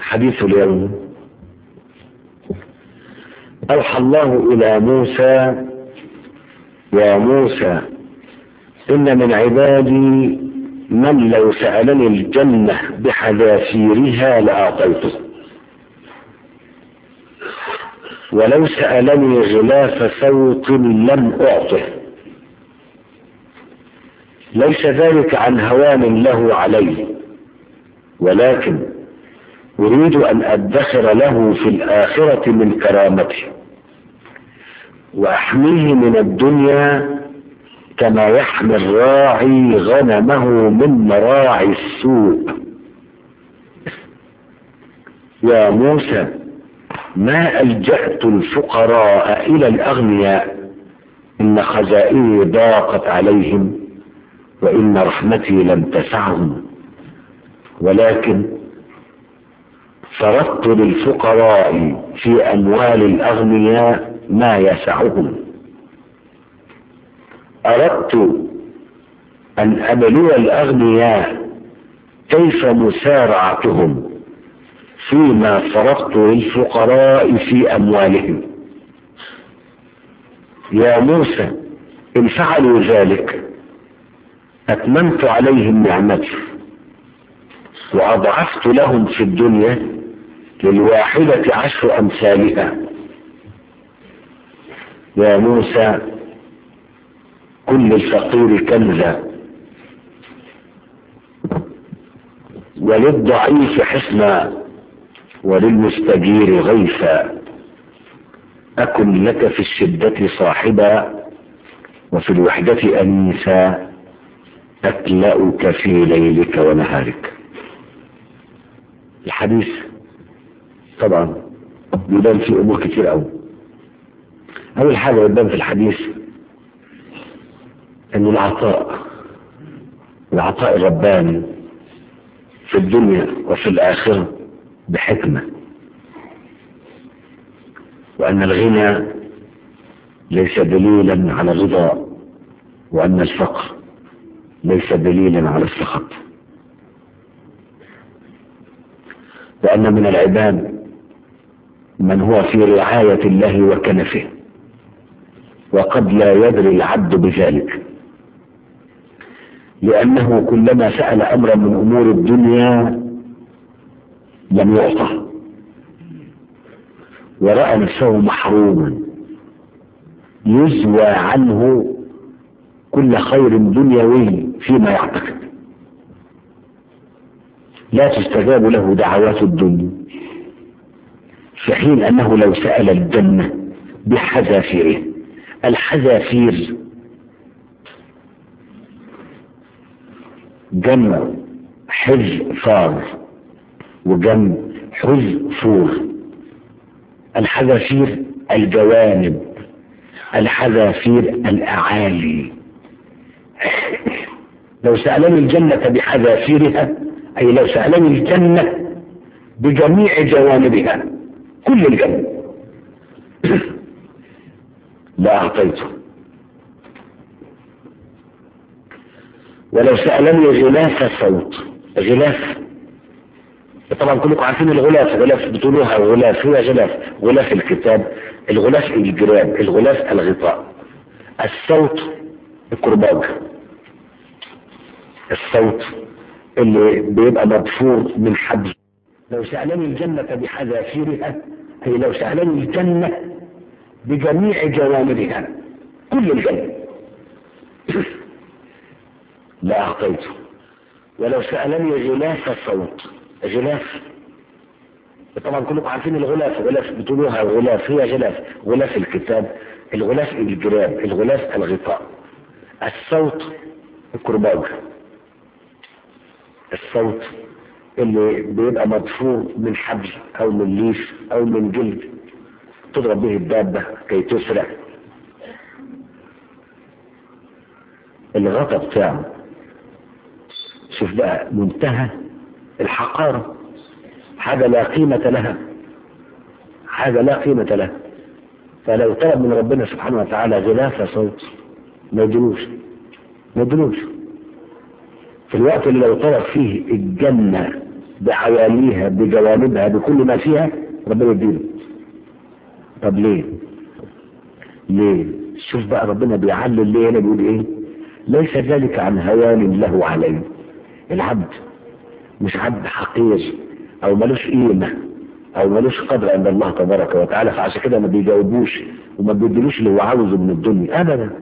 حديث اليوم أوحى الله إلى موسى يا موسى إن من عبادي من لو سألني الجنة بحذافيرها لأعطيته ولو سألني غلاف ثوق لم أعطه ليس ذلك عن هوان له علي ولكن أريد أن أدخر له في الآخرة من كرامته وأحميه من الدنيا كما يحمي الراعي غنمه من مراعي السوء يا موسى ما ألجأت الفقراء إلى الأغنياء إن خزائني ضاقت عليهم وإن رحمتي لم تسعهم ولكن فرضت للفقراء في أموال الأغنياء ما يسعهم أردت أن أبلو الأغنياء كيف مسارعتهم فيما فرضت للفقراء في أموالهم يا موسى إن فعلوا ذلك أتممت عليهم نعمتي وأضعفت لهم في الدنيا للواحدة عشر أمثالها يا موسى كل الفقير كنزا وللضعيف حسنا وللمستجير غيثا أكن لك في الشدة صاحبا وفي الوحدة أنيسا أكلأك في ليلك ونهارك الحديث طبعا بيبان فيه أمور كتير أوي أول حاجة بيبان في الحديث أن العطاء العطاء الرباني في الدنيا وفي الآخرة بحكمة وأن الغنى ليس دليلا على الرضا وأن الفقر ليس دليلا على السخط وأن من العباد من هو في رعاية الله وكنفه وقد لا يدري العبد بذلك لأنه كلما سأل أمرا من أمور الدنيا لم يعطى ورأى نفسه محروما يزوى عنه كل خير دنيوي فيما يعتقد لا تستجاب له دعوات الدنيا في حين أنه لو سأل الجنة بحذافيره الحذافير جمع حز فار وجمع حز فور الحذافير الجوانب الحذافير الأعالي لو سألني الجنة بحذافيرها أي لو سألني الجنة بجميع جوانبها كل الجنة لا أعطيته ولو سألني غلاف صوت غلاف طبعا كلكم عارفين الغلاف غلاف بتقولوها غلاف هي غلاف غلاف الكتاب الغلاف الجراب الغلاف الغطاء الصوت الكرباج الصوت اللي بيبقى مدفور من حبل لو سألني الجنة بحذافيرها أي لو سألني الجنة بجميع جوانبها كل الجنة لا أعطيته ولو سألني غلاف صوت غلاف طبعا كلكم عارفين الغلاف غلاف بتقولوها غلاف هي غلاف غلاف الكتاب الغلاف الجراب الغلاف الغطاء الصوت الكرباج الصوت اللي بيبقى مدفور من حبل او من ليف او من جلد تضرب به الدابة كي تسرع الغطا بتاعه شوف بقى منتهى الحقارة حاجة لا قيمة لها حاجة لا قيمة لها فلو طلب من ربنا سبحانه وتعالى غلاف صوت ما يدروش ما يدروش في الوقت اللي لو طلب فيه الجنة بعواليها بجوانبها بكل ما فيها ربنا يديله طب ليه ليه شوف بقى ربنا بيعلل ليه هنا بيقول ايه ليس ذلك عن هوان له عليه العبد مش عبد حقير او ملوش قيمه او ملوش قدر عند الله تبارك وتعالى فعشان كده ما بيجاوبوش وما بيدلوش اللي هو عاوزه من الدنيا ابدا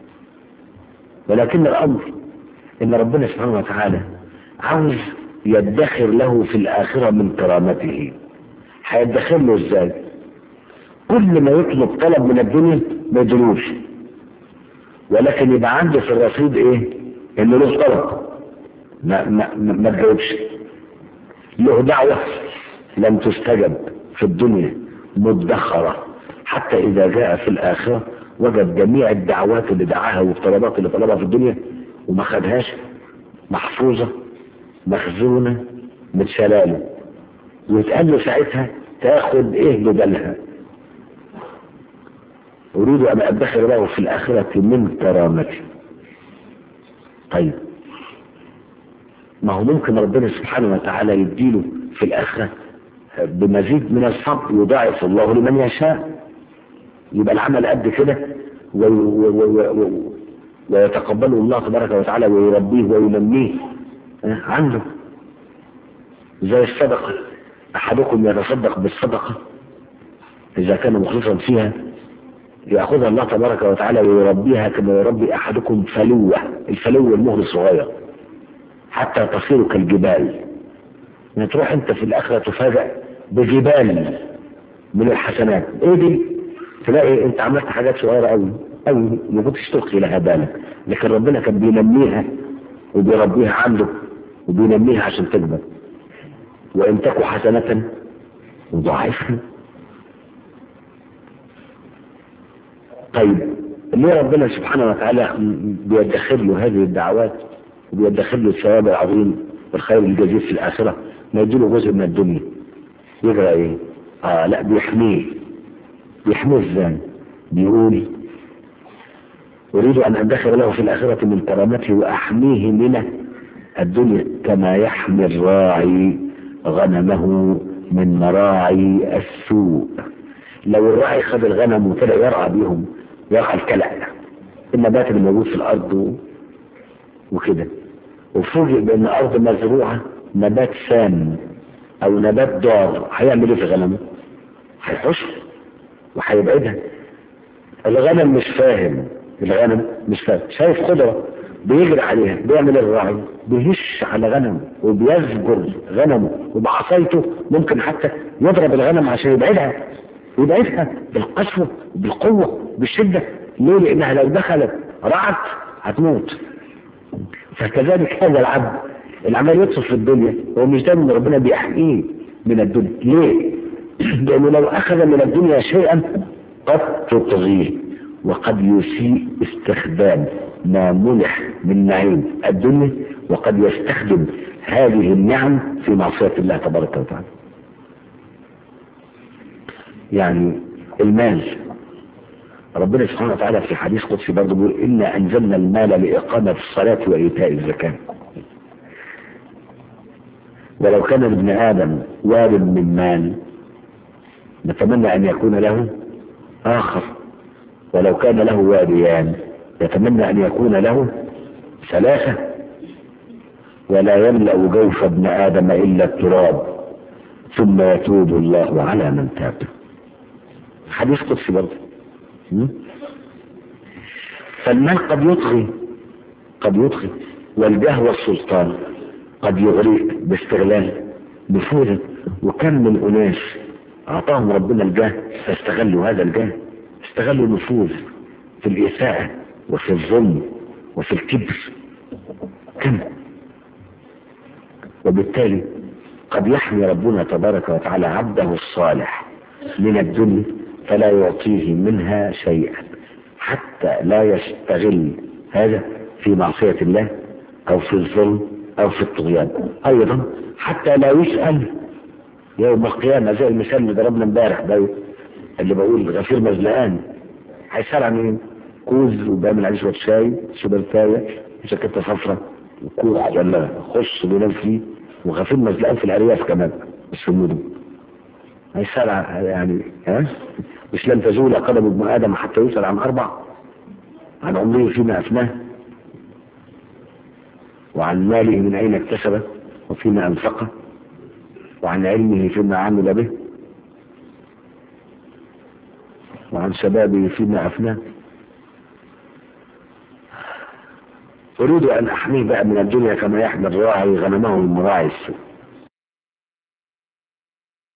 ولكن الامر ان ربنا سبحانه وتعالى عاوز يدخر له في الاخره من كرامته هيدخر له ازاي كل ما يطلب طلب من الدنيا ما يدلوش ولكن يبقى عنده في الرصيد ايه انه له طلب ما ما ما, ما تجاوبش له دعوه لم تستجب في الدنيا مدخره حتى اذا جاء في الاخره وجد جميع الدعوات اللي دعاها والطلبات اللي طلبها في الدنيا وما خدهاش محفوظه مخزونه متشلاله ويتقال له ساعتها تاخد ايه بدلها أريد أن أدخر له في الآخرة من كرامتي طيب ما هو ممكن ربنا سبحانه وتعالى يديله في الآخرة بمزيد من الصبر يضاعف الله لمن يشاء يبقى العمل قد كده ويتقبله الله تبارك وتعالى ويربيه وينميه عنده زي الصدقة أحدكم يتصدق بالصدقة إذا كان مخلصا فيها يأخذها الله تبارك وتعالى ويربيها كما يربي أحدكم فلوة الفلو المهر الصغير حتى تصير كالجبال يعني تروح أنت في الآخرة تفاجأ بجبال من الحسنات إيه دي؟ تلاقي أنت عملت حاجات صغيرة أوي أوي ما كنتش تلقي لها بالك لكن ربنا كان بينميها وبيربيها عنده وبينميها عشان تكبر وإن تك حسنة يضاعفها طيب ليه ربنا سبحانه وتعالى بيدخر له هذه الدعوات وبيدخر له الثواب العظيم والخير الجزيل في الآخرة ما يديله جزء من الدنيا يجرى ايه اه لا بيحميه بيحميه ازاي بيقول أريد أن أدخر له في الآخرة من كرامته وأحميه من الدنيا كما يحمي الراعي غنمه من مراعي السوء لو الراعي خد الغنم وطلع يرعى بيهم يرعى الكلأ النبات اللي موجود في الأرض وكده وفوجئ بأن الأرض مزروعة نبات سام أو نبات ضار هيعمل إيه في غنمه؟ هيحش وهيبعدها الغنم مش فاهم الغنم مش فاهم شايف خضرة بيجري عليها بيعمل الراعي بيهش على غنمه وبيزجر غنمه وبعصايته ممكن حتى يضرب الغنم عشان يبعدها يبعدها بالقسوة بالقوة بالشدة ليه لانها لو دخلت رعت هتموت فكذلك هذا العبد العمال يدخل في الدنيا هو مش دايما ربنا بيحميه من الدنيا ليه لانه لو اخذ من الدنيا شيئا قد تطغيه وقد يسيء استخدام ما منح من نعيم الدنيا وقد يستخدم هذه النعم في معصية الله تبارك وتعالى يعني المال ربنا سبحانه وتعالى في حديث قدسي برضه بيقول إنا أنزلنا المال لإقامة الصلاة وإيتاء الزكاة ولو كان لابن آدم واد من مال نتمنى أن يكون له آخر ولو كان له واديان يتمنى أن يكون له ثلاثة ولا يملأ جوف ابن آدم إلا التراب ثم يتوب الله على من تاب حديث قدسي برضه فالمال قد يطغي قد يطغي والجاه والسلطان قد يغريك باستغلال نفوذه وكم من أناس أعطاهم ربنا الجاه فاستغلوا هذا الجاه استغلوا النفوذ في الإساءة وفي الظلم وفي الكبر كم وبالتالي قد يحمي ربنا تبارك وتعالى عبده الصالح من الدنيا فلا يعطيه منها شيئا حتى لا يستغل هذا في معصية الله أو في الظلم أو في الطغيان أيضا حتى لا يسأل يوم القيامة زي المثال اللي ضربنا امبارح ده اللي بقول غفير مزلقان هيسأل عن مين؟ كوز وبيعمل عليه شوية شاي شبرتاية جاكيتة صفرا وكوخ ولا خش بينام فيه وغافين مزلقان في الارياف كمان مش في المدن هيسأل عن- يعني ها مش لن تزول قدم ابن ادم حتى يسأل عن اربع عن عمره فيما افناه وعن ماله من اين اكتسبه وفيما انفقه وعن علمه فيما عمل به وعن شبابه فيما افناه أريد أن أحميه بقى من الدنيا كما يحمي الراعي غنمه المراعي السوء